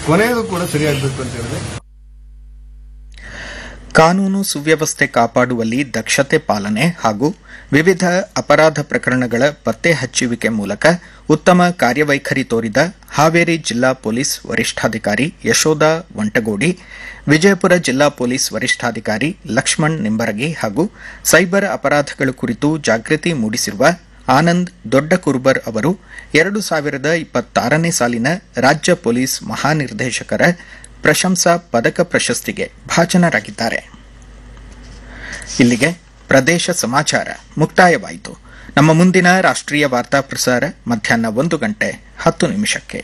ಕೊನೆಯದು ಕೂಡ ಸರಿಯಾಗಬೇಕು ಅಂತ ಹೇಳಿದ್ರೆ ಕಾನೂನು ಸುವ್ಯವಸ್ಥೆ ಕಾಪಾಡುವಲ್ಲಿ ದಕ್ಷತೆ ಪಾಲನೆ ಹಾಗೂ ವಿವಿಧ ಅಪರಾಧ ಪ್ರಕರಣಗಳ ಪತ್ತೆ ಹಚ್ಚುವಿಕೆ ಮೂಲಕ ಉತ್ತಮ ಕಾರ್ಯವೈಖರಿ ತೋರಿದ ಹಾವೇರಿ ಜಿಲ್ಲಾ ಪೊಲೀಸ್ ವರಿಷ್ಠಾಧಿಕಾರಿ ಯಶೋಧ ವಂಟಗೋಡಿ ವಿಜಯಪುರ ಜಿಲ್ಲಾ ಪೊಲೀಸ್ ವರಿಷ್ಠಾಧಿಕಾರಿ ಲಕ್ಷ್ಮಣ್ ನಿಂಬರಗಿ ಹಾಗೂ ಸೈಬರ್ ಅಪರಾಧಗಳ ಕುರಿತು ಜಾಗೃತಿ ಮೂಡಿಸಿರುವ ಆನಂದ್ ದೊಡ್ಡ ಕುರುಬರ್ ಅವರು ಎರಡು ಸಾವಿರದ ಇಪ್ಪತ್ತಾರನೇ ಸಾಲಿನ ರಾಜ್ಯ ಪೊಲೀಸ್ ಮಹಾನಿರ್ದೇಶಕರ ಪ್ರಶಂಸಾ ಪದಕ ಪ್ರಶಸ್ತಿಗೆ ಭಾಜನರಾಗಿದ್ದಾರೆ ಇಲ್ಲಿಗೆ ಪ್ರದೇಶ ಸಮಾಚಾರ ಮುಕ್ತಾಯವಾಯಿತು ನಮ್ಮ ಮುಂದಿನ ರಾಷ್ಟ್ರೀಯ ವಾರ್ತಾ ಪ್ರಸಾರ ಮಧ್ಯಾಹ್ನ ಒಂದು ಗಂಟೆ ಹತ್ತು ನಿಮಿಷಕ್ಕೆ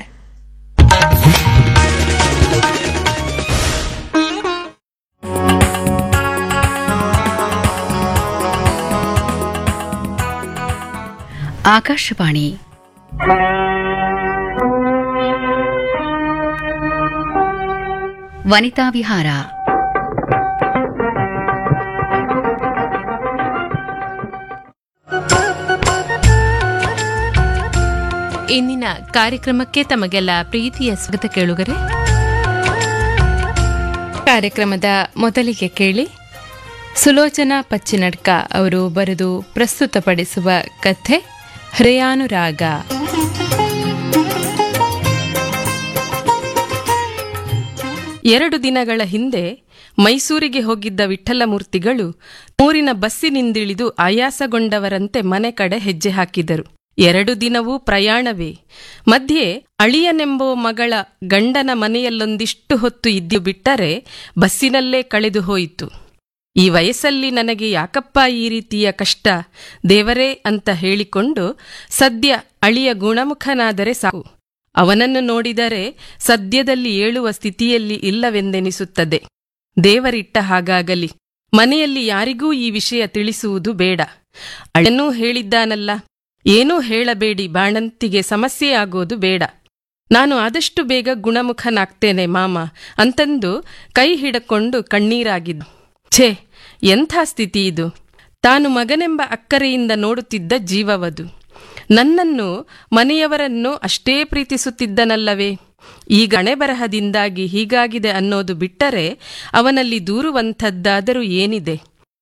ಆಕಾಶವಾಣಿ ವನಿತಾ ವಿಹಾರ ಇಂದಿನ ಕಾರ್ಯಕ್ರಮಕ್ಕೆ ತಮಗೆಲ್ಲ ಪ್ರೀತಿಯ ಸ್ವಾಗತ ಕೇಳುಗರೆ ಕಾರ್ಯಕ್ರಮದ ಮೊದಲಿಗೆ ಕೇಳಿ ಸುಲೋಚನಾ ಪಚ್ಚಿನಡ್ಕ ಅವರು ಬರೆದು ಪ್ರಸ್ತುತಪಡಿಸುವ ಕಥೆ ಹೃಯಾನುರಾಗ ಎರಡು ದಿನಗಳ ಹಿಂದೆ ಮೈಸೂರಿಗೆ ಹೋಗಿದ್ದ ವಿಠ್ಠಲಮೂರ್ತಿಗಳು ಊರಿನ ಬಸ್ಸಿನಿಂದಿಳಿದು ಆಯಾಸಗೊಂಡವರಂತೆ ಮನೆ ಕಡೆ ಹೆಜ್ಜೆ ಹಾಕಿದರು ಎರಡು ದಿನವೂ ಪ್ರಯಾಣವೇ ಮಧ್ಯೆ ಅಳಿಯನೆಂಬೋ ಮಗಳ ಗಂಡನ ಮನೆಯಲ್ಲೊಂದಿಷ್ಟು ಹೊತ್ತು ಇದ್ದು ಬಿಟ್ಟರೆ ಬಸ್ಸಿನಲ್ಲೇ ಕಳೆದು ಹೋಯಿತು ಈ ವಯಸ್ಸಲ್ಲಿ ನನಗೆ ಯಾಕಪ್ಪ ಈ ರೀತಿಯ ಕಷ್ಟ ದೇವರೇ ಅಂತ ಹೇಳಿಕೊಂಡು ಸದ್ಯ ಅಳಿಯ ಗುಣಮುಖನಾದರೆ ಸಾಕು ಅವನನ್ನು ನೋಡಿದರೆ ಸದ್ಯದಲ್ಲಿ ಏಳುವ ಸ್ಥಿತಿಯಲ್ಲಿ ಇಲ್ಲವೆಂದೆನಿಸುತ್ತದೆ ದೇವರಿಟ್ಟ ಹಾಗಾಗಲಿ ಮನೆಯಲ್ಲಿ ಯಾರಿಗೂ ಈ ವಿಷಯ ತಿಳಿಸುವುದು ಬೇಡ ಅಳನೂ ಹೇಳಿದ್ದಾನಲ್ಲ ಏನೂ ಹೇಳಬೇಡಿ ಬಾಣಂತಿಗೆ ಸಮಸ್ಯೆ ಆಗೋದು ಬೇಡ ನಾನು ಆದಷ್ಟು ಬೇಗ ಗುಣಮುಖನಾಗ್ತೇನೆ ಮಾಮ ಅಂತಂದು ಕೈ ಹಿಡಕೊಂಡು ಕಣ್ಣೀರಾಗಿದ್ದು ಛೇ ಎಂಥ ಸ್ಥಿತಿ ಇದು ತಾನು ಮಗನೆಂಬ ಅಕ್ಕರೆಯಿಂದ ನೋಡುತ್ತಿದ್ದ ಜೀವವದು ನನ್ನನ್ನು ಮನೆಯವರನ್ನು ಅಷ್ಟೇ ಪ್ರೀತಿಸುತ್ತಿದ್ದನಲ್ಲವೇ ಈಗ ಹಣೆಬರಹದಿಂದಾಗಿ ಹೀಗಾಗಿದೆ ಅನ್ನೋದು ಬಿಟ್ಟರೆ ಅವನಲ್ಲಿ ದೂರುವಂಥದ್ದಾದರೂ ಏನಿದೆ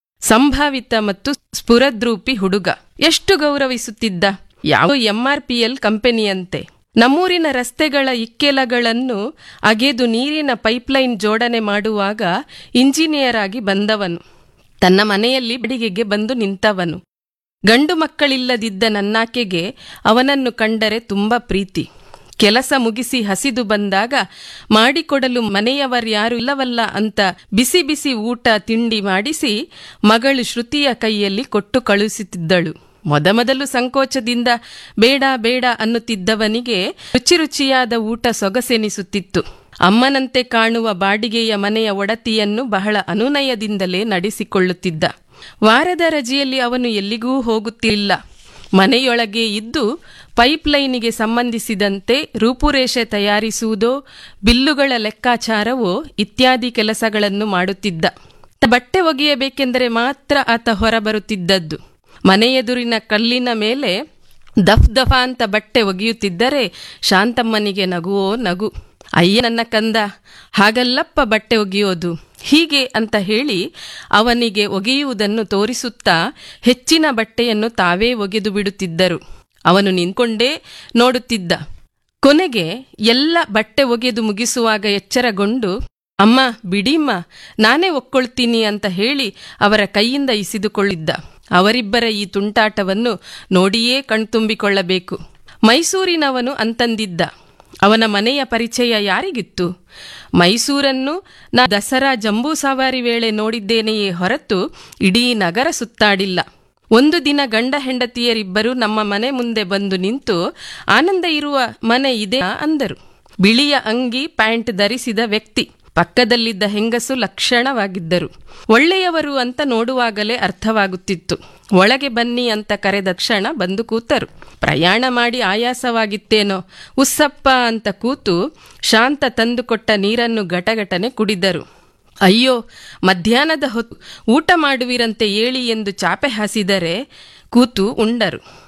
ಸಂಭಾವಿತ ಮತ್ತು ಸ್ಫುರದ್ರೂಪಿ ಹುಡುಗ ಎಷ್ಟು ಗೌರವಿಸುತ್ತಿದ್ದ ಯಾವ ಎಂಆರ್ಪಿಎಲ್ ಕಂಪನಿಯಂತೆ ನಮ್ಮೂರಿನ ರಸ್ತೆಗಳ ಇಕ್ಕೆಲಗಳನ್ನು ಅಗೆದು ನೀರಿನ ಪೈಪ್ಲೈನ್ ಜೋಡಣೆ ಮಾಡುವಾಗ ಇಂಜಿನಿಯರ್ ಆಗಿ ಬಂದವನು ತನ್ನ ಮನೆಯಲ್ಲಿ ಬಡಿಗೆಗೆ ಬಂದು ನಿಂತವನು ಗಂಡು ಮಕ್ಕಳಿಲ್ಲದಿದ್ದ ನನ್ನಾಕೆಗೆ ಅವನನ್ನು ಕಂಡರೆ ತುಂಬ ಪ್ರೀತಿ ಕೆಲಸ ಮುಗಿಸಿ ಹಸಿದು ಬಂದಾಗ ಮಾಡಿಕೊಡಲು ಮನೆಯವರ್ಯಾರು ಇಲ್ಲವಲ್ಲ ಅಂತ ಬಿಸಿ ಬಿಸಿ ಊಟ ತಿಂಡಿ ಮಾಡಿಸಿ ಮಗಳು ಶ್ರುತಿಯ ಕೈಯಲ್ಲಿ ಕೊಟ್ಟು ಕಳುಹಿಸುತ್ತಿದ್ದಳು ಮೊದಮೊದಲು ಸಂಕೋಚದಿಂದ ಬೇಡ ಬೇಡ ಅನ್ನುತ್ತಿದ್ದವನಿಗೆ ರುಚಿ ರುಚಿಯಾದ ಊಟ ಸೊಗಸೆನಿಸುತ್ತಿತ್ತು ಅಮ್ಮನಂತೆ ಕಾಣುವ ಬಾಡಿಗೆಯ ಮನೆಯ ಒಡತಿಯನ್ನು ಬಹಳ ಅನುನಯದಿಂದಲೇ ನಡೆಸಿಕೊಳ್ಳುತ್ತಿದ್ದ ವಾರದ ರಜೆಯಲ್ಲಿ ಅವನು ಎಲ್ಲಿಗೂ ಹೋಗುತ್ತಿಲ್ಲ ಮನೆಯೊಳಗೆ ಇದ್ದು ಪೈಪ್ಲೈನಿಗೆ ಸಂಬಂಧಿಸಿದಂತೆ ರೂಪುರೇಷೆ ತಯಾರಿಸುವುದೋ ಬಿಲ್ಲುಗಳ ಲೆಕ್ಕಾಚಾರವೋ ಇತ್ಯಾದಿ ಕೆಲಸಗಳನ್ನು ಮಾಡುತ್ತಿದ್ದ ಬಟ್ಟೆ ಒಗೆಯಬೇಕೆಂದರೆ ಮಾತ್ರ ಆತ ಹೊರಬರುತ್ತಿದ್ದದ್ದು ಮನೆಯೆದುರಿನ ಕಲ್ಲಿನ ಮೇಲೆ ದಫ್ ದಫ ಅಂತ ಬಟ್ಟೆ ಒಗೆಯುತ್ತಿದ್ದರೆ ಶಾಂತಮ್ಮನಿಗೆ ನಗುವೋ ನಗು ಅಯ್ಯ ನನ್ನ ಕಂದ ಹಾಗಲ್ಲಪ್ಪ ಬಟ್ಟೆ ಒಗೆಯೋದು ಹೀಗೆ ಅಂತ ಹೇಳಿ ಅವನಿಗೆ ಒಗೆಯುವುದನ್ನು ತೋರಿಸುತ್ತಾ ಹೆಚ್ಚಿನ ಬಟ್ಟೆಯನ್ನು ತಾವೇ ಒಗೆದು ಬಿಡುತ್ತಿದ್ದರು ಅವನು ನಿಂತ್ಕೊಂಡೇ ನೋಡುತ್ತಿದ್ದ ಕೊನೆಗೆ ಎಲ್ಲ ಬಟ್ಟೆ ಒಗೆದು ಮುಗಿಸುವಾಗ ಎಚ್ಚರಗೊಂಡು ಅಮ್ಮ ಬಿಡಿಮ್ಮ ನಾನೇ ಒಕ್ಕೊಳ್ತೀನಿ ಅಂತ ಹೇಳಿ ಅವರ ಕೈಯಿಂದ ಇಸಿದುಕೊಳ್ಳಿದ್ದ ಅವರಿಬ್ಬರ ಈ ತುಂಟಾಟವನ್ನು ನೋಡಿಯೇ ಕಣ್ತುಂಬಿಕೊಳ್ಳಬೇಕು ಮೈಸೂರಿನವನು ಅಂತಂದಿದ್ದ ಅವನ ಮನೆಯ ಪರಿಚಯ ಯಾರಿಗಿತ್ತು ಮೈಸೂರನ್ನು ನಾ ದಸರಾ ಜಂಬೂ ಸವಾರಿ ವೇಳೆ ನೋಡಿದ್ದೇನೆಯೇ ಹೊರತು ಇಡೀ ನಗರ ಸುತ್ತಾಡಿಲ್ಲ ಒಂದು ದಿನ ಗಂಡ ಹೆಂಡತಿಯರಿಬ್ಬರು ನಮ್ಮ ಮನೆ ಮುಂದೆ ಬಂದು ನಿಂತು ಆನಂದ ಇರುವ ಮನೆ ಇದೆ ಅಂದರು ಬಿಳಿಯ ಅಂಗಿ ಪ್ಯಾಂಟ್ ಧರಿಸಿದ ವ್ಯಕ್ತಿ ಪಕ್ಕದಲ್ಲಿದ್ದ ಹೆಂಗಸು ಲಕ್ಷಣವಾಗಿದ್ದರು ಒಳ್ಳೆಯವರು ಅಂತ ನೋಡುವಾಗಲೇ ಅರ್ಥವಾಗುತ್ತಿತ್ತು ಒಳಗೆ ಬನ್ನಿ ಅಂತ ಕರೆದ ಕ್ಷಣ ಬಂದು ಕೂತರು ಪ್ರಯಾಣ ಮಾಡಿ ಆಯಾಸವಾಗಿತ್ತೇನೋ ಉಸ್ಸಪ್ಪ ಅಂತ ಕೂತು ಶಾಂತ ತಂದುಕೊಟ್ಟ ನೀರನ್ನು ಘಟಘಟನೆ ಕುಡಿದರು ಅಯ್ಯೋ ಮಧ್ಯಾಹ್ನದ ಹೊತ್ತು ಊಟ ಮಾಡುವಿರಂತೆ ಏಳಿ ಎಂದು ಚಾಪೆ ಹಾಸಿದರೆ ಕೂತು ಉಂಡರು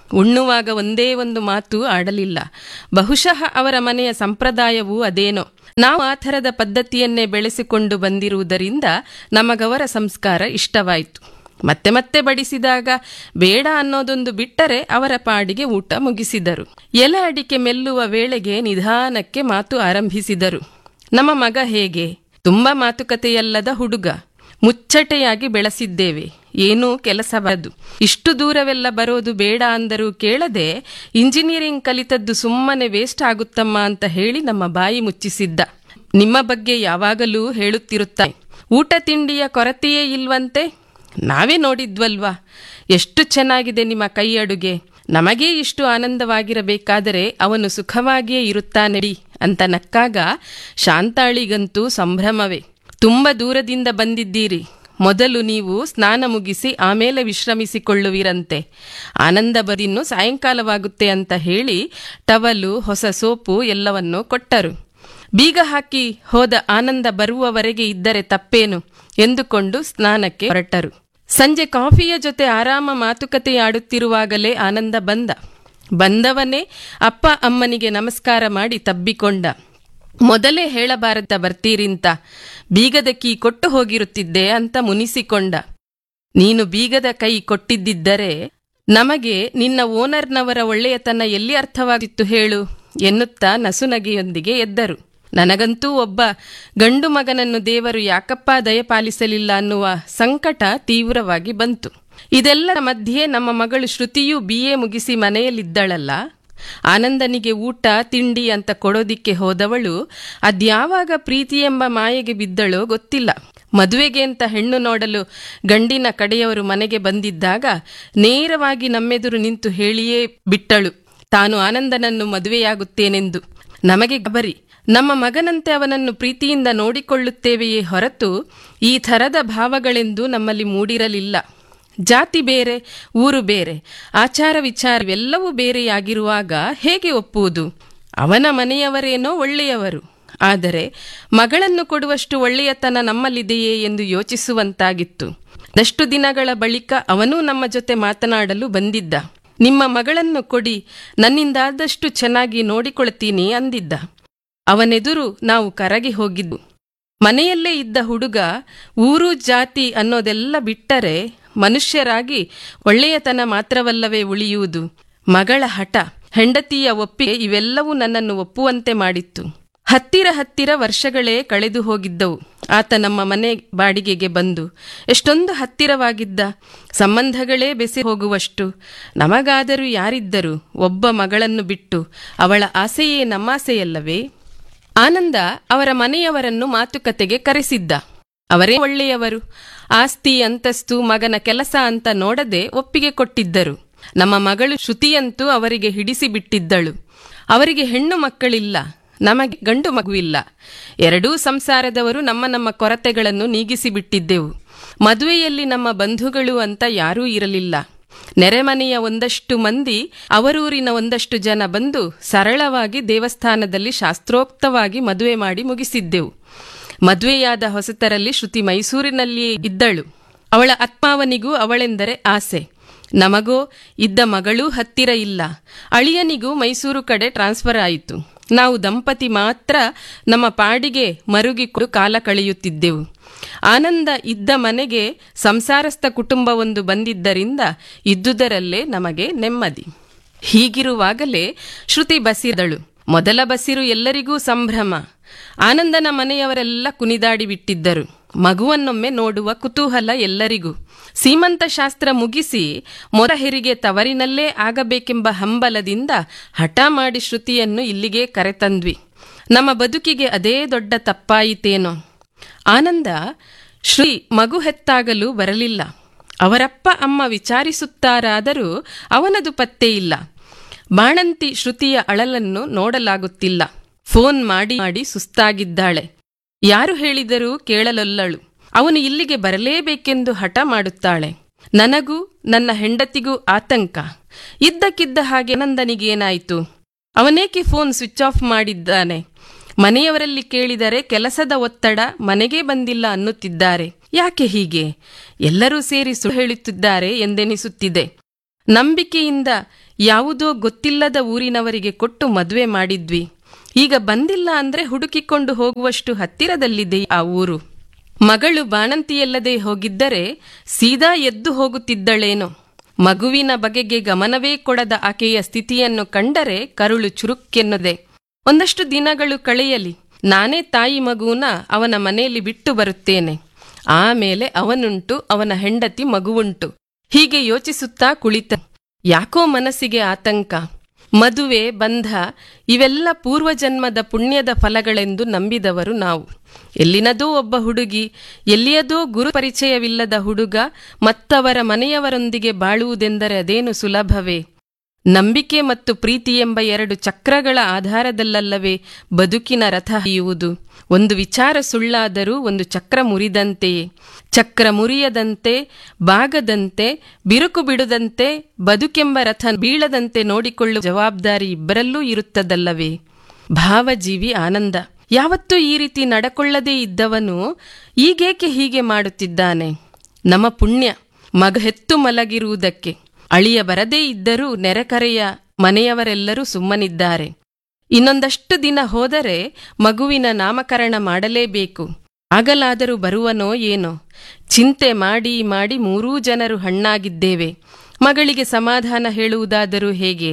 ಉಣ್ಣುವಾಗ ಒಂದೇ ಒಂದು ಮಾತು ಆಡಲಿಲ್ಲ ಬಹುಶಃ ಅವರ ಮನೆಯ ಸಂಪ್ರದಾಯವೂ ಅದೇನೋ ನಾವು ಆ ಥರದ ಪದ್ಧತಿಯನ್ನೇ ಬೆಳೆಸಿಕೊಂಡು ಬಂದಿರುವುದರಿಂದ ನಮಗವರ ಸಂಸ್ಕಾರ ಇಷ್ಟವಾಯಿತು ಮತ್ತೆ ಮತ್ತೆ ಬಡಿಸಿದಾಗ ಬೇಡ ಅನ್ನೋದೊಂದು ಬಿಟ್ಟರೆ ಅವರ ಪಾಡಿಗೆ ಊಟ ಮುಗಿಸಿದರು ಎಲೆ ಅಡಿಕೆ ಮೆಲ್ಲುವ ವೇಳೆಗೆ ನಿಧಾನಕ್ಕೆ ಮಾತು ಆರಂಭಿಸಿದರು ನಮ್ಮ ಮಗ ಹೇಗೆ ತುಂಬಾ ಮಾತುಕತೆಯಲ್ಲದ ಹುಡುಗ ಮುಚ್ಚಟೆಯಾಗಿ ಬೆಳೆಸಿದ್ದೇವೆ ಏನೂ ಕೆಲಸಬಾರದು ಇಷ್ಟು ದೂರವೆಲ್ಲ ಬರೋದು ಬೇಡ ಅಂದರೂ ಕೇಳದೆ ಇಂಜಿನಿಯರಿಂಗ್ ಕಲಿತದ್ದು ಸುಮ್ಮನೆ ವೇಸ್ಟ್ ಆಗುತ್ತಮ್ಮ ಅಂತ ಹೇಳಿ ನಮ್ಮ ಬಾಯಿ ಮುಚ್ಚಿಸಿದ್ದ ನಿಮ್ಮ ಬಗ್ಗೆ ಯಾವಾಗಲೂ ಹೇಳುತ್ತಿರುತ್ತಾನೆ ಊಟ ತಿಂಡಿಯ ಕೊರತೆಯೇ ಇಲ್ವಂತೆ ನಾವೇ ನೋಡಿದ್ವಲ್ವಾ ಎಷ್ಟು ಚೆನ್ನಾಗಿದೆ ನಿಮ್ಮ ಕೈ ಅಡುಗೆ ನಮಗೇ ಇಷ್ಟು ಆನಂದವಾಗಿರಬೇಕಾದರೆ ಅವನು ಸುಖವಾಗಿಯೇ ಇರುತ್ತಾನೆಡಿ ಅಂತ ನಕ್ಕಾಗ ಶಾಂತಾಳಿಗಂತೂ ಸಂಭ್ರಮವೇ ತುಂಬ ದೂರದಿಂದ ಬಂದಿದ್ದೀರಿ ಮೊದಲು ನೀವು ಸ್ನಾನ ಮುಗಿಸಿ ಆಮೇಲೆ ವಿಶ್ರಮಿಸಿಕೊಳ್ಳುವಿರಂತೆ ಆನಂದ ಬದಿನ್ನು ಸಾಯಂಕಾಲವಾಗುತ್ತೆ ಅಂತ ಹೇಳಿ ಟವಲು ಹೊಸ ಸೋಪು ಎಲ್ಲವನ್ನೂ ಕೊಟ್ಟರು ಬೀಗ ಹಾಕಿ ಹೋದ ಆನಂದ ಬರುವವರೆಗೆ ಇದ್ದರೆ ತಪ್ಪೇನು ಎಂದುಕೊಂಡು ಸ್ನಾನಕ್ಕೆ ಹೊರಟರು ಸಂಜೆ ಕಾಫಿಯ ಜೊತೆ ಆರಾಮ ಮಾತುಕತೆಯಾಡುತ್ತಿರುವಾಗಲೇ ಆನಂದ ಬಂದ ಬಂದವನೇ ಅಪ್ಪ ಅಮ್ಮನಿಗೆ ನಮಸ್ಕಾರ ಮಾಡಿ ತಬ್ಬಿಕೊಂಡ ಮೊದಲೇ ಹೇಳಬಾರದ ಬರ್ತೀರಿಂತ ಬೀಗದ ಕೀ ಕೊಟ್ಟು ಹೋಗಿರುತ್ತಿದ್ದೆ ಅಂತ ಮುನಿಸಿಕೊಂಡ ನೀನು ಬೀಗದ ಕೈ ಕೊಟ್ಟಿದ್ದಿದ್ದರೆ ನಮಗೆ ನಿನ್ನ ಓನರ್ನವರ ಒಳ್ಳೆಯತನ ಎಲ್ಲಿ ಅರ್ಥವಾಗಿತ್ತು ಹೇಳು ಎನ್ನುತ್ತಾ ನಸುನಗೆಯೊಂದಿಗೆ ಎದ್ದರು ನನಗಂತೂ ಒಬ್ಬ ಗಂಡು ಮಗನನ್ನು ದೇವರು ಯಾಕಪ್ಪ ದಯಪಾಲಿಸಲಿಲ್ಲ ಅನ್ನುವ ಸಂಕಟ ತೀವ್ರವಾಗಿ ಬಂತು ಇದೆಲ್ಲರ ಮಧ್ಯೆ ನಮ್ಮ ಮಗಳು ಶ್ರುತಿಯೂ ಬಿ ಎ ಮುಗಿಸಿ ಮನೆಯಲ್ಲಿದ್ದಳಲ್ಲ ಆನಂದನಿಗೆ ಊಟ ತಿಂಡಿ ಅಂತ ಕೊಡೋದಿಕ್ಕೆ ಹೋದವಳು ಅದ್ಯಾವಾಗ ಪ್ರೀತಿ ಎಂಬ ಮಾಯೆಗೆ ಬಿದ್ದಳೋ ಗೊತ್ತಿಲ್ಲ ಮದುವೆಗೆ ಅಂತ ಹೆಣ್ಣು ನೋಡಲು ಗಂಡಿನ ಕಡೆಯವರು ಮನೆಗೆ ಬಂದಿದ್ದಾಗ ನೇರವಾಗಿ ನಮ್ಮೆದುರು ನಿಂತು ಹೇಳಿಯೇ ಬಿಟ್ಟಳು ತಾನು ಆನಂದನನ್ನು ಮದುವೆಯಾಗುತ್ತೇನೆಂದು ನಮಗೆ ಗಬರಿ ನಮ್ಮ ಮಗನಂತೆ ಅವನನ್ನು ಪ್ರೀತಿಯಿಂದ ನೋಡಿಕೊಳ್ಳುತ್ತೇವೆಯೇ ಹೊರತು ಈ ಥರದ ಭಾವಗಳೆಂದು ನಮ್ಮಲ್ಲಿ ಮೂಡಿರಲಿಲ್ಲ ಜಾತಿ ಬೇರೆ ಊರು ಬೇರೆ ಆಚಾರ ವಿಚಾರವೆಲ್ಲವೂ ಬೇರೆಯಾಗಿರುವಾಗ ಹೇಗೆ ಒಪ್ಪುವುದು ಅವನ ಮನೆಯವರೇನೋ ಒಳ್ಳೆಯವರು ಆದರೆ ಮಗಳನ್ನು ಕೊಡುವಷ್ಟು ಒಳ್ಳೆಯತನ ನಮ್ಮಲ್ಲಿದೆಯೇ ಎಂದು ಯೋಚಿಸುವಂತಾಗಿತ್ತು ದಷ್ಟು ದಿನಗಳ ಬಳಿಕ ಅವನೂ ನಮ್ಮ ಜೊತೆ ಮಾತನಾಡಲು ಬಂದಿದ್ದ ನಿಮ್ಮ ಮಗಳನ್ನು ಕೊಡಿ ನನ್ನಿಂದಾದಷ್ಟು ಚೆನ್ನಾಗಿ ನೋಡಿಕೊಳ್ತೀನಿ ಅಂದಿದ್ದ ಅವನೆದುರು ನಾವು ಕರಗಿ ಹೋಗಿದ್ದು ಮನೆಯಲ್ಲೇ ಇದ್ದ ಹುಡುಗ ಊರು ಜಾತಿ ಅನ್ನೋದೆಲ್ಲ ಬಿಟ್ಟರೆ ಮನುಷ್ಯರಾಗಿ ಒಳ್ಳೆಯತನ ಮಾತ್ರವಲ್ಲವೇ ಉಳಿಯುವುದು ಮಗಳ ಹಠ ಹೆಂಡತಿಯ ಒಪ್ಪಿಗೆ ಇವೆಲ್ಲವೂ ನನ್ನನ್ನು ಒಪ್ಪುವಂತೆ ಮಾಡಿತ್ತು ಹತ್ತಿರ ಹತ್ತಿರ ವರ್ಷಗಳೇ ಕಳೆದು ಹೋಗಿದ್ದವು ಆತ ನಮ್ಮ ಮನೆ ಬಾಡಿಗೆಗೆ ಬಂದು ಎಷ್ಟೊಂದು ಹತ್ತಿರವಾಗಿದ್ದ ಸಂಬಂಧಗಳೇ ಬೆಸಿ ಹೋಗುವಷ್ಟು ನಮಗಾದರೂ ಯಾರಿದ್ದರು ಒಬ್ಬ ಮಗಳನ್ನು ಬಿಟ್ಟು ಅವಳ ಆಸೆಯೇ ನಮ್ಮಾಸೆಯಲ್ಲವೇ ಆನಂದ ಅವರ ಮನೆಯವರನ್ನು ಮಾತುಕತೆಗೆ ಕರೆಸಿದ್ದ ಅವರೇ ಒಳ್ಳೆಯವರು ಆಸ್ತಿ ಅಂತಸ್ತು ಮಗನ ಕೆಲಸ ಅಂತ ನೋಡದೆ ಒಪ್ಪಿಗೆ ಕೊಟ್ಟಿದ್ದರು ನಮ್ಮ ಮಗಳು ಶ್ರುತಿಯಂತೂ ಅವರಿಗೆ ಹಿಡಿಸಿ ಬಿಟ್ಟಿದ್ದಳು ಅವರಿಗೆ ಹೆಣ್ಣು ಮಕ್ಕಳಿಲ್ಲ ನಮಗೆ ಗಂಡು ಮಗುವಿಲ್ಲ ಎರಡೂ ಸಂಸಾರದವರು ನಮ್ಮ ನಮ್ಮ ಕೊರತೆಗಳನ್ನು ನೀಗಿಸಿ ಬಿಟ್ಟಿದ್ದೆವು ಮದುವೆಯಲ್ಲಿ ನಮ್ಮ ಬಂಧುಗಳು ಅಂತ ಯಾರೂ ಇರಲಿಲ್ಲ ನೆರೆಮನೆಯ ಒಂದಷ್ಟು ಮಂದಿ ಅವರೂರಿನ ಒಂದಷ್ಟು ಜನ ಬಂದು ಸರಳವಾಗಿ ದೇವಸ್ಥಾನದಲ್ಲಿ ಶಾಸ್ತ್ರೋಕ್ತವಾಗಿ ಮದುವೆ ಮಾಡಿ ಮುಗಿಸಿದ್ದೆವು ಮದುವೆಯಾದ ಹೊಸತರಲ್ಲಿ ಶ್ರುತಿ ಮೈಸೂರಿನಲ್ಲಿಯೇ ಇದ್ದಳು ಅವಳ ಆತ್ಮಾವನಿಗೂ ಅವಳೆಂದರೆ ಆಸೆ ನಮಗೋ ಇದ್ದ ಮಗಳೂ ಹತ್ತಿರ ಇಲ್ಲ ಅಳಿಯನಿಗೂ ಮೈಸೂರು ಕಡೆ ಟ್ರಾನ್ಸ್ಫರ್ ಆಯಿತು ನಾವು ದಂಪತಿ ಮಾತ್ರ ನಮ್ಮ ಪಾಡಿಗೆ ಮರುಗಿಕೊಂಡು ಕಾಲ ಕಳೆಯುತ್ತಿದ್ದೆವು ಆನಂದ ಇದ್ದ ಮನೆಗೆ ಸಂಸಾರಸ್ಥ ಕುಟುಂಬವೊಂದು ಬಂದಿದ್ದರಿಂದ ಇದ್ದುದರಲ್ಲೇ ನಮಗೆ ನೆಮ್ಮದಿ ಹೀಗಿರುವಾಗಲೇ ಶ್ರುತಿ ಬಸಿದಳು ಮೊದಲ ಬಸಿರು ಎಲ್ಲರಿಗೂ ಸಂಭ್ರಮ ಆನಂದನ ಮನೆಯವರೆಲ್ಲ ಕುಣಿದಾಡಿ ಬಿಟ್ಟಿದ್ದರು ಮಗುವನ್ನೊಮ್ಮೆ ನೋಡುವ ಕುತೂಹಲ ಎಲ್ಲರಿಗೂ ಸೀಮಂತ ಶಾಸ್ತ್ರ ಮುಗಿಸಿ ಮೊರ ಹೆರಿಗೆ ತವರಿನಲ್ಲೇ ಆಗಬೇಕೆಂಬ ಹಂಬಲದಿಂದ ಹಠ ಮಾಡಿ ಶ್ರುತಿಯನ್ನು ಇಲ್ಲಿಗೆ ಕರೆತಂದ್ವಿ ನಮ್ಮ ಬದುಕಿಗೆ ಅದೇ ದೊಡ್ಡ ತಪ್ಪಾಯಿತೇನೋ ಆನಂದ ಶ್ರೀ ಮಗು ಹೆತ್ತಾಗಲು ಬರಲಿಲ್ಲ ಅವರಪ್ಪ ಅಮ್ಮ ವಿಚಾರಿಸುತ್ತಾರಾದರೂ ಅವನದು ಪತ್ತೆ ಇಲ್ಲ ಬಾಣಂತಿ ಶ್ರುತಿಯ ಅಳಲನ್ನು ನೋಡಲಾಗುತ್ತಿಲ್ಲ ಫೋನ್ ಮಾಡಿ ಮಾಡಿ ಸುಸ್ತಾಗಿದ್ದಾಳೆ ಯಾರು ಹೇಳಿದರೂ ಕೇಳಲೊಲ್ಲಳು ಅವನು ಇಲ್ಲಿಗೆ ಬರಲೇಬೇಕೆಂದು ಹಠ ಮಾಡುತ್ತಾಳೆ ನನಗೂ ನನ್ನ ಹೆಂಡತಿಗೂ ಆತಂಕ ಇದ್ದಕ್ಕಿದ್ದ ಹಾಗೆ ನಂದನಿಗೇನಾಯಿತು ಅವನೇಕೆ ಫೋನ್ ಸ್ವಿಚ್ ಆಫ್ ಮಾಡಿದ್ದಾನೆ ಮನೆಯವರಲ್ಲಿ ಕೇಳಿದರೆ ಕೆಲಸದ ಒತ್ತಡ ಮನೆಗೆ ಬಂದಿಲ್ಲ ಅನ್ನುತ್ತಿದ್ದಾರೆ ಯಾಕೆ ಹೀಗೆ ಎಲ್ಲರೂ ಸೇರಿ ಸುಳ್ಳು ಹೇಳುತ್ತಿದ್ದಾರೆ ಎಂದೆನಿಸುತ್ತಿದೆ ನಂಬಿಕೆಯಿಂದ ಯಾವುದೋ ಗೊತ್ತಿಲ್ಲದ ಊರಿನವರಿಗೆ ಕೊಟ್ಟು ಮದುವೆ ಮಾಡಿದ್ವಿ ಈಗ ಬಂದಿಲ್ಲ ಅಂದ್ರೆ ಹುಡುಕಿಕೊಂಡು ಹೋಗುವಷ್ಟು ಹತ್ತಿರದಲ್ಲಿದೆ ಆ ಊರು ಮಗಳು ಬಾಣಂತಿಯಲ್ಲದೆ ಹೋಗಿದ್ದರೆ ಸೀದಾ ಎದ್ದು ಹೋಗುತ್ತಿದ್ದಳೇನೋ ಮಗುವಿನ ಬಗೆಗೆ ಗಮನವೇ ಕೊಡದ ಆಕೆಯ ಸ್ಥಿತಿಯನ್ನು ಕಂಡರೆ ಕರುಳು ಚುರುಕ್ಕೆನ್ನುದೆ ಒಂದಷ್ಟು ದಿನಗಳು ಕಳೆಯಲಿ ನಾನೇ ತಾಯಿ ಮಗುವನ್ನ ಅವನ ಮನೆಯಲ್ಲಿ ಬಿಟ್ಟು ಬರುತ್ತೇನೆ ಆಮೇಲೆ ಅವನುಂಟು ಅವನ ಹೆಂಡತಿ ಮಗುವುಂಟು ಹೀಗೆ ಯೋಚಿಸುತ್ತಾ ಕುಳಿತ ಯಾಕೋ ಮನಸ್ಸಿಗೆ ಆತಂಕ ಮದುವೆ ಬಂಧ ಇವೆಲ್ಲ ಪೂರ್ವಜನ್ಮದ ಪುಣ್ಯದ ಫಲಗಳೆಂದು ನಂಬಿದವರು ನಾವು ಎಲ್ಲಿನದೋ ಒಬ್ಬ ಹುಡುಗಿ ಎಲ್ಲಿಯದೋ ಗುರು ಪರಿಚಯವಿಲ್ಲದ ಹುಡುಗ ಮತ್ತವರ ಮನೆಯವರೊಂದಿಗೆ ಬಾಳುವುದೆಂದರೆ ಅದೇನು ಸುಲಭವೇ ನಂಬಿಕೆ ಮತ್ತು ಪ್ರೀತಿ ಎಂಬ ಎರಡು ಚಕ್ರಗಳ ಆಧಾರದಲ್ಲಲ್ಲವೇ ಬದುಕಿನ ರಥ ಹಿಯುವುದು ಒಂದು ವಿಚಾರ ಸುಳ್ಳಾದರೂ ಒಂದು ಚಕ್ರ ಮುರಿದಂತೆಯೇ ಚಕ್ರ ಮುರಿಯದಂತೆ ಬಾಗದಂತೆ ಬಿರುಕು ಬಿಡದಂತೆ ಬದುಕೆಂಬ ರಥ ಬೀಳದಂತೆ ನೋಡಿಕೊಳ್ಳುವ ಜವಾಬ್ದಾರಿ ಇಬ್ಬರಲ್ಲೂ ಇರುತ್ತದಲ್ಲವೇ ಭಾವಜೀವಿ ಆನಂದ ಯಾವತ್ತೂ ಈ ರೀತಿ ನಡಕೊಳ್ಳದೇ ಇದ್ದವನು ಈಗೇಕೆ ಹೀಗೆ ಮಾಡುತ್ತಿದ್ದಾನೆ ನಮ್ಮ ಪುಣ್ಯ ಮಗ ಹೆತ್ತು ಮಲಗಿರುವುದಕ್ಕೆ ಅಳಿಯ ಬರದೇ ಇದ್ದರೂ ನೆರೆಕರೆಯ ಮನೆಯವರೆಲ್ಲರೂ ಸುಮ್ಮನಿದ್ದಾರೆ ಇನ್ನೊಂದಷ್ಟು ದಿನ ಹೋದರೆ ಮಗುವಿನ ನಾಮಕರಣ ಮಾಡಲೇಬೇಕು ಆಗಲಾದರೂ ಬರುವನೋ ಏನೋ ಚಿಂತೆ ಮಾಡಿ ಮಾಡಿ ಮೂರೂ ಜನರು ಹಣ್ಣಾಗಿದ್ದೇವೆ ಮಗಳಿಗೆ ಸಮಾಧಾನ ಹೇಳುವುದಾದರೂ ಹೇಗೆ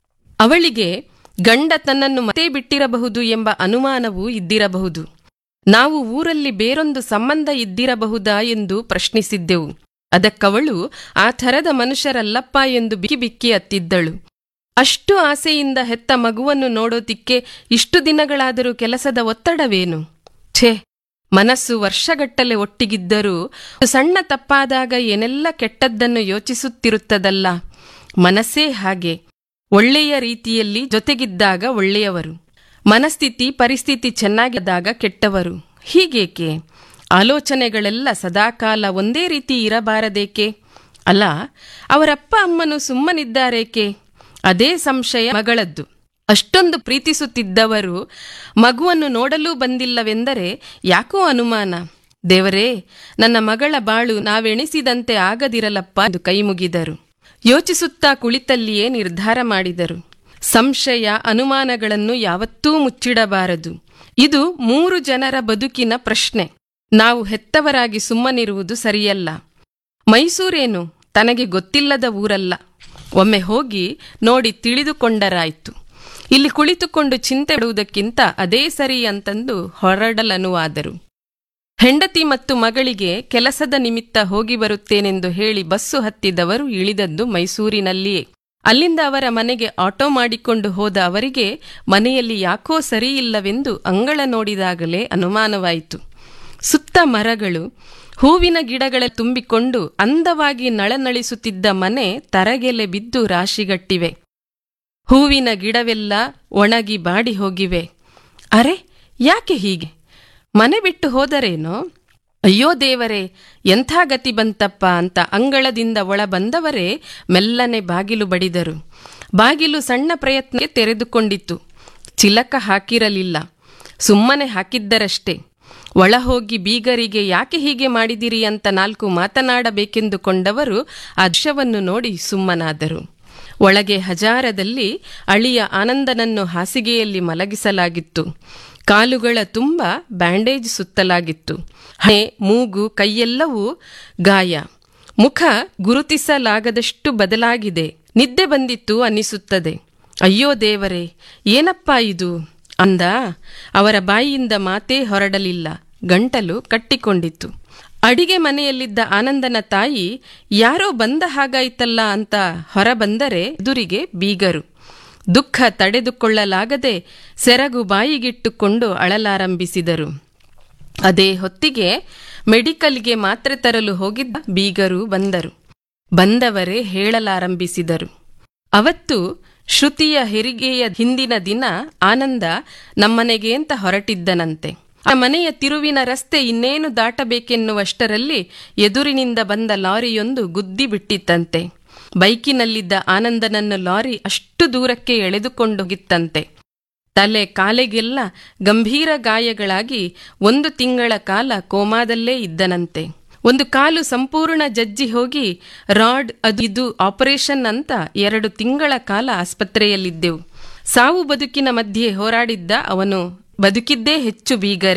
ಅವಳಿಗೆ ಗಂಡ ತನ್ನನ್ನು ಮತ್ತೆ ಬಿಟ್ಟಿರಬಹುದು ಎಂಬ ಅನುಮಾನವೂ ಇದ್ದಿರಬಹುದು ನಾವು ಊರಲ್ಲಿ ಬೇರೊಂದು ಸಂಬಂಧ ಇದ್ದಿರಬಹುದಾ ಎಂದು ಪ್ರಶ್ನಿಸಿದ್ದೆವು ಅದಕ್ಕವಳು ಆ ಥರದ ಮನುಷ್ಯರಲ್ಲಪ್ಪ ಎಂದು ಬಿಕ್ಕಿ ಬಿಕ್ಕಿ ಅತ್ತಿದ್ದಳು ಅಷ್ಟು ಆಸೆಯಿಂದ ಹೆತ್ತ ಮಗುವನ್ನು ನೋಡೋದಿಕ್ಕೆ ಇಷ್ಟು ದಿನಗಳಾದರೂ ಕೆಲಸದ ಒತ್ತಡವೇನು ಛೇ ಮನಸ್ಸು ವರ್ಷಗಟ್ಟಲೆ ಒಟ್ಟಿಗಿದ್ದರೂ ಸಣ್ಣ ತಪ್ಪಾದಾಗ ಏನೆಲ್ಲ ಕೆಟ್ಟದ್ದನ್ನು ಯೋಚಿಸುತ್ತಿರುತ್ತದಲ್ಲ ಮನಸ್ಸೇ ಹಾಗೆ ಒಳ್ಳೆಯ ರೀತಿಯಲ್ಲಿ ಜೊತೆಗಿದ್ದಾಗ ಒಳ್ಳೆಯವರು ಮನಸ್ಥಿತಿ ಪರಿಸ್ಥಿತಿ ಚೆನ್ನಾಗಿದ್ದಾಗ ಕೆಟ್ಟವರು ಹೀಗೇಕೆ ಆಲೋಚನೆಗಳೆಲ್ಲ ಸದಾಕಾಲ ಒಂದೇ ರೀತಿ ಇರಬಾರದೇಕೆ ಅಲ್ಲ ಅವರಪ್ಪ ಅಮ್ಮನು ಸುಮ್ಮನಿದ್ದಾರೇಕೆ ಅದೇ ಸಂಶಯ ಮಗಳದ್ದು ಅಷ್ಟೊಂದು ಪ್ರೀತಿಸುತ್ತಿದ್ದವರು ಮಗುವನ್ನು ನೋಡಲೂ ಬಂದಿಲ್ಲವೆಂದರೆ ಯಾಕೋ ಅನುಮಾನ ದೇವರೇ ನನ್ನ ಮಗಳ ಬಾಳು ನಾವೆಣಿಸಿದಂತೆ ಆಗದಿರಲಪ್ಪ ಎಂದು ಕೈಮುಗಿದರು ಯೋಚಿಸುತ್ತಾ ಕುಳಿತಲ್ಲಿಯೇ ನಿರ್ಧಾರ ಮಾಡಿದರು ಸಂಶಯ ಅನುಮಾನಗಳನ್ನು ಯಾವತ್ತೂ ಮುಚ್ಚಿಡಬಾರದು ಇದು ಮೂರು ಜನರ ಬದುಕಿನ ಪ್ರಶ್ನೆ ನಾವು ಹೆತ್ತವರಾಗಿ ಸುಮ್ಮನಿರುವುದು ಸರಿಯಲ್ಲ ಮೈಸೂರೇನು ತನಗೆ ಗೊತ್ತಿಲ್ಲದ ಊರಲ್ಲ ಒಮ್ಮೆ ಹೋಗಿ ನೋಡಿ ತಿಳಿದುಕೊಂಡರಾಯ್ತು ಇಲ್ಲಿ ಕುಳಿತುಕೊಂಡು ಚಿಂತೆ ಬಿಡುವುದಕ್ಕಿಂತ ಅದೇ ಸರಿ ಅಂತಂದು ಹೊರಡಲನುವಾದರು ಹೆಂಡತಿ ಮತ್ತು ಮಗಳಿಗೆ ಕೆಲಸದ ನಿಮಿತ್ತ ಹೋಗಿ ಬರುತ್ತೇನೆಂದು ಹೇಳಿ ಬಸ್ಸು ಹತ್ತಿದವರು ಇಳಿದದ್ದು ಮೈಸೂರಿನಲ್ಲಿಯೇ ಅಲ್ಲಿಂದ ಅವರ ಮನೆಗೆ ಆಟೋ ಮಾಡಿಕೊಂಡು ಹೋದ ಅವರಿಗೆ ಮನೆಯಲ್ಲಿ ಯಾಕೋ ಸರಿಯಿಲ್ಲವೆಂದು ಅಂಗಳ ನೋಡಿದಾಗಲೇ ಅನುಮಾನವಾಯಿತು ಸುತ್ತ ಮರಗಳು ಹೂವಿನ ಗಿಡಗಳ ತುಂಬಿಕೊಂಡು ಅಂದವಾಗಿ ನಳನಳಿಸುತ್ತಿದ್ದ ಮನೆ ತರಗೆಲೆ ಬಿದ್ದು ರಾಶಿಗಟ್ಟಿವೆ ಹೂವಿನ ಗಿಡವೆಲ್ಲ ಒಣಗಿ ಬಾಡಿ ಹೋಗಿವೆ ಅರೆ ಯಾಕೆ ಹೀಗೆ ಮನೆ ಬಿಟ್ಟು ಹೋದರೇನೋ ಅಯ್ಯೋ ದೇವರೇ ಎಂಥ ಗತಿ ಬಂತಪ್ಪ ಅಂತ ಅಂಗಳದಿಂದ ಒಳ ಬಂದವರೇ ಮೆಲ್ಲನೆ ಬಾಗಿಲು ಬಡಿದರು ಬಾಗಿಲು ಸಣ್ಣ ಪ್ರಯತ್ನಕ್ಕೆ ತೆರೆದುಕೊಂಡಿತ್ತು ಚಿಲಕ ಹಾಕಿರಲಿಲ್ಲ ಸುಮ್ಮನೆ ಹಾಕಿದ್ದರಷ್ಟೇ ಒಳ ಹೋಗಿ ಬೀಗರಿಗೆ ಯಾಕೆ ಹೀಗೆ ಮಾಡಿದಿರಿ ಅಂತ ನಾಲ್ಕು ಮಾತನಾಡಬೇಕೆಂದುಕೊಂಡವರು ಆ ದೃಶ್ಯವನ್ನು ನೋಡಿ ಸುಮ್ಮನಾದರು ಒಳಗೆ ಹಜಾರದಲ್ಲಿ ಅಳಿಯ ಆನಂದನನ್ನು ಹಾಸಿಗೆಯಲ್ಲಿ ಮಲಗಿಸಲಾಗಿತ್ತು ಕಾಲುಗಳ ತುಂಬ ಬ್ಯಾಂಡೇಜ್ ಸುತ್ತಲಾಗಿತ್ತು ಹಣೆ ಮೂಗು ಕೈಯೆಲ್ಲವೂ ಗಾಯ ಮುಖ ಗುರುತಿಸಲಾಗದಷ್ಟು ಬದಲಾಗಿದೆ ನಿದ್ದೆ ಬಂದಿತ್ತು ಅನ್ನಿಸುತ್ತದೆ ಅಯ್ಯೋ ದೇವರೇ ಏನಪ್ಪಾ ಇದು ಅಂದ ಅವರ ಬಾಯಿಯಿಂದ ಮಾತೇ ಹೊರಡಲಿಲ್ಲ ಗಂಟಲು ಕಟ್ಟಿಕೊಂಡಿತ್ತು ಅಡಿಗೆ ಮನೆಯಲ್ಲಿದ್ದ ಆನಂದನ ತಾಯಿ ಯಾರೋ ಬಂದ ಹಾಗಾಯ್ತಲ್ಲ ಅಂತ ಹೊರಬಂದರೆ ಎದುರಿಗೆ ಬೀಗರು ದುಃಖ ತಡೆದುಕೊಳ್ಳಲಾಗದೆ ಸೆರಗು ಬಾಯಿಗಿಟ್ಟುಕೊಂಡು ಅಳಲಾರಂಭಿಸಿದರು ಅದೇ ಹೊತ್ತಿಗೆ ಮೆಡಿಕಲ್ಗೆ ಮಾತ್ರೆ ತರಲು ಹೋಗಿದ್ದ ಬೀಗರು ಬಂದರು ಬಂದವರೇ ಹೇಳಲಾರಂಭಿಸಿದರು ಅವತ್ತು ಶ್ರುತಿಯ ಹೆರಿಗೆಯ ಹಿಂದಿನ ದಿನ ಆನಂದ ನಮ್ಮನೆಗೆ ಅಂತ ಹೊರಟಿದ್ದನಂತೆ ಆ ಮನೆಯ ತಿರುವಿನ ರಸ್ತೆ ಇನ್ನೇನು ದಾಟಬೇಕೆನ್ನುವಷ್ಟರಲ್ಲಿ ಎದುರಿನಿಂದ ಬಂದ ಲಾರಿಯೊಂದು ಗುದ್ದಿ ಬಿಟ್ಟಿತ್ತಂತೆ ಬೈಕಿನಲ್ಲಿದ್ದ ಆನಂದನನ್ನು ಲಾರಿ ಅಷ್ಟು ದೂರಕ್ಕೆ ಎಳೆದುಕೊಂಡೋಗಿತ್ತಂತೆ ತಲೆ ಕಾಲೆಗೆಲ್ಲ ಗಂಭೀರ ಗಾಯಗಳಾಗಿ ಒಂದು ತಿಂಗಳ ಕಾಲ ಕೋಮಾದಲ್ಲೇ ಇದ್ದನಂತೆ ಒಂದು ಕಾಲು ಸಂಪೂರ್ಣ ಜಜ್ಜಿ ಹೋಗಿ ರಾಡ್ ಅದು ಇದು ಆಪರೇಷನ್ ಅಂತ ಎರಡು ತಿಂಗಳ ಕಾಲ ಆಸ್ಪತ್ರೆಯಲ್ಲಿದ್ದೆವು ಸಾವು ಬದುಕಿನ ಮಧ್ಯೆ ಹೋರಾಡಿದ್ದ ಅವನು ಬದುಕಿದ್ದೇ ಹೆಚ್ಚು ಬೀಗರೆ